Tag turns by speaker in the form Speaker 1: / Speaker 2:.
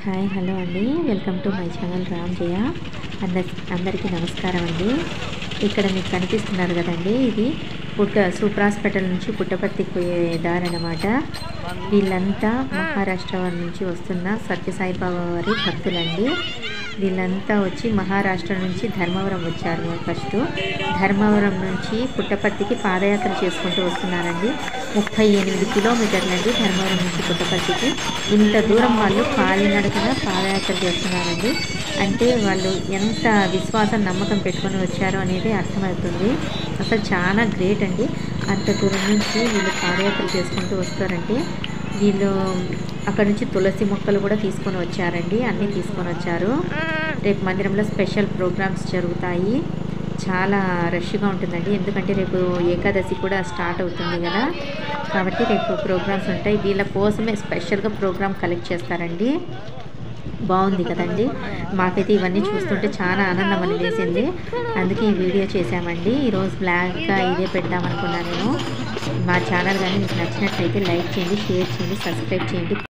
Speaker 1: hi hello అండి welcome to my channel Ram Jaya అందరి అందరికీ నమస్కారం అండి ఇక్కడ మీకు కనిపిస్తున్నారు కదండి ఇది పుట్ట సూపర్ హాస్పిటల్ నుంచి పుట్టపర్తికి పోయే దారి అన్నమాట వీళ్ళంతా మహారాష్ట్ర నుంచి వస్తున్న సత్యసాయి బాబా వారి భక్తులండి వీళ్ళంతా వచ్చి మహారాష్ట్ర నుంచి ధర్మవరం వచ్చారు ఫస్ట్ ధర్మవరం నుంచి పుట్టపర్తికి పాదయాత్ర చేసుకుంటూ వస్తున్నారండి ముప్పై ఎనిమిది కిలోమీటర్లు అండి ధర్మవరం నుంచి పుట్టపర్తికి ఇంత దూరం వాళ్ళు కాలినడకన పాదయాత్ర చేస్తున్నారండి అంటే వాళ్ళు ఎంత విశ్వాసం నమ్మకం పెట్టుకొని వచ్చారో అనేది అర్థమవుతుంది అసలు చాలా గ్రేట్ అండి అంత దూరం నుంచి వీళ్ళు పాదయాత్ర చేసుకుంటూ వస్తారంటే వీళ్ళు అక్కడ నుంచి తులసి మొక్కలు కూడా తీసుకొని వచ్చారండి అన్నీ తీసుకొని వచ్చారు రేపు మందిరంలో స్పెషల్ ప్రోగ్రామ్స్ జరుగుతాయి చాలా రష్గా ఉంటుందండి ఎందుకంటే రేపు ఏకాదశి కూడా స్టార్ట్ అవుతుంది కదా కాబట్టి రేపు ప్రోగ్రామ్స్ ఉంటాయి వీళ్ళ కోసమే స్పెషల్గా ప్రోగ్రామ్ కలెక్ట్ చేస్తారండి బాగుంది కదండి మాకైతే ఇవన్నీ చూస్తుంటే చాలా ఆనందం అని వేసింది అందుకే ఈ వీడియో చేశామండి ఈరోజు బ్లాగ్గా ఇదే పెడదాం అనుకున్నాను నేను మా ఛానల్ కానీ మీకు నచ్చినట్లయితే లైక్ చేయండి షేర్ చేయండి సబ్స్క్రైబ్ చేయండి